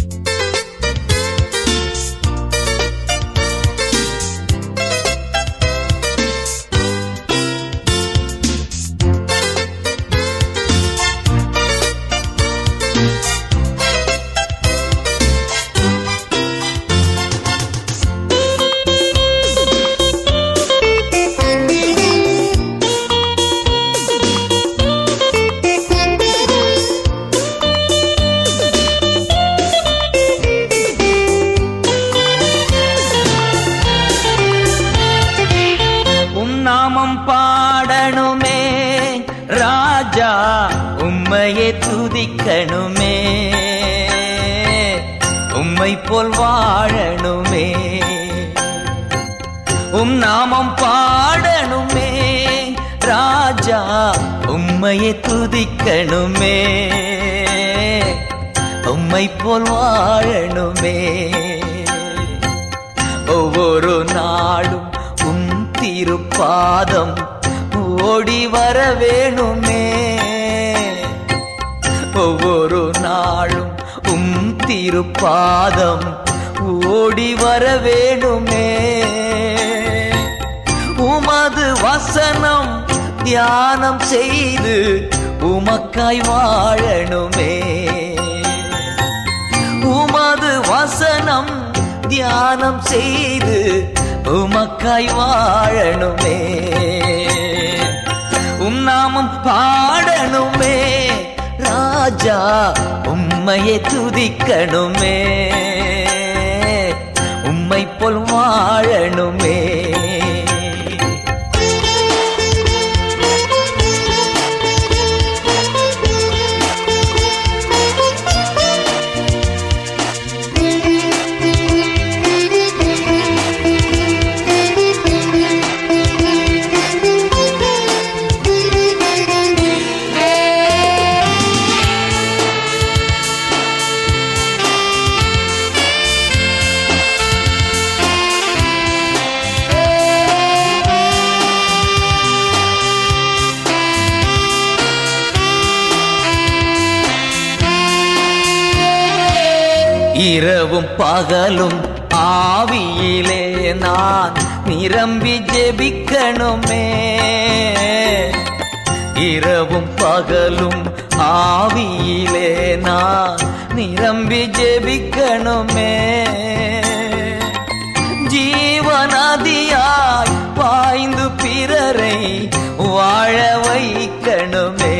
உம் நாமம் பாடணுமே ராஜா உம்மையே துதிக்கணுமே உம்மை போல் வாழணுமே உம் நாமம் பாடணுமே ராஜா உம்மையே துதிக்கணுமே உம்மை போல் வாழணுமே ஒவ்வொரு நாளும் உன் திருப்பாதம் ஓடி வர வேணுமே ஒவ்வொரு நாளும் உம் திருப்பாதம் ஓடி வர வேணுமே உமது வசனம் தியானம் செய்து உமக்காய் வாழணுமே உமது வசனம் தியானம் செய்து உமக்காய் வாழணுமே உம் நாமம் பாடணுமே ராஜா உம்மையே துதிக்கணுமே உம்மை போல் வாழணுமே இரவும் பகலும் ஆவியிலே நான் நிரம்பி ஜெபிக்கணுமே இரவும் பகலும் ஆவியிலே நான் நிரம்பி ஜெபிக்கணுமே ஜீவநதியாய் பாய்ந்து பிறரை வாழ வைக்கணுமே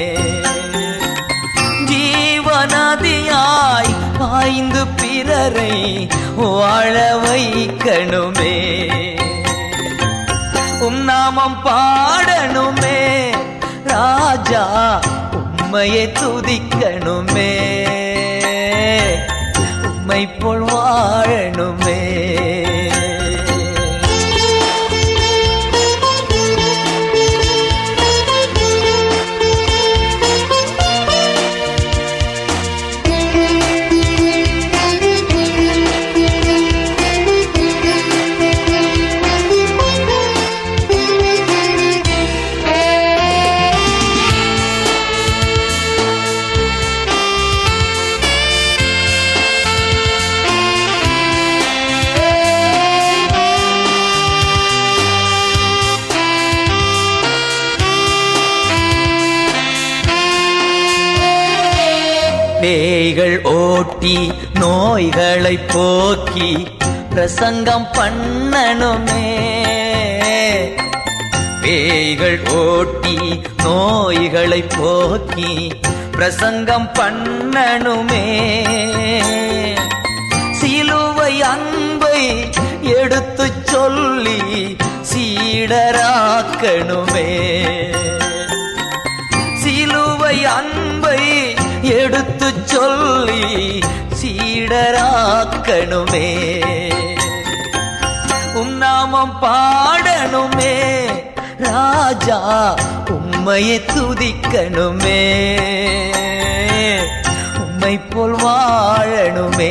ஜீவநதியாய் பாய்ந்து பிறரை வாழ வைக்கணுமே உம் நாமம் பாடணுமே ராஜா உம்மையை துதிக்கணுமே உம்மை போல் வாழணுமே பேய்கள் ஓட்டி நோய்களை போக்கி பிரசங்கம் பண்ணணுமே பேய்கள் ஓட்டி நோய்களை போக்கி பிரசங்கம் பண்ணணுமே சிலுவை அன்பை எடுத்துச் சொல்லி சீடராக்கணுமே சிலுவை அன்பை எடுத்து சொல்லி சீடராக்கணுமே உம் நாமம் பாடணுமே ராஜா உம்மையை துதிக்கணுமே உம்மை போல் வாழணுமே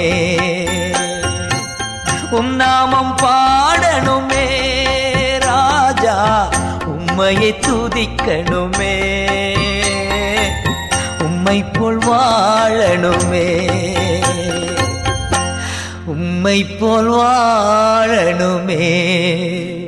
உம் நாமம் பாடணுமே ராஜா உம்மையை துதிக்கணுமே உம்மை போல் வாழணுமே உம்மை போல் வாழணுமே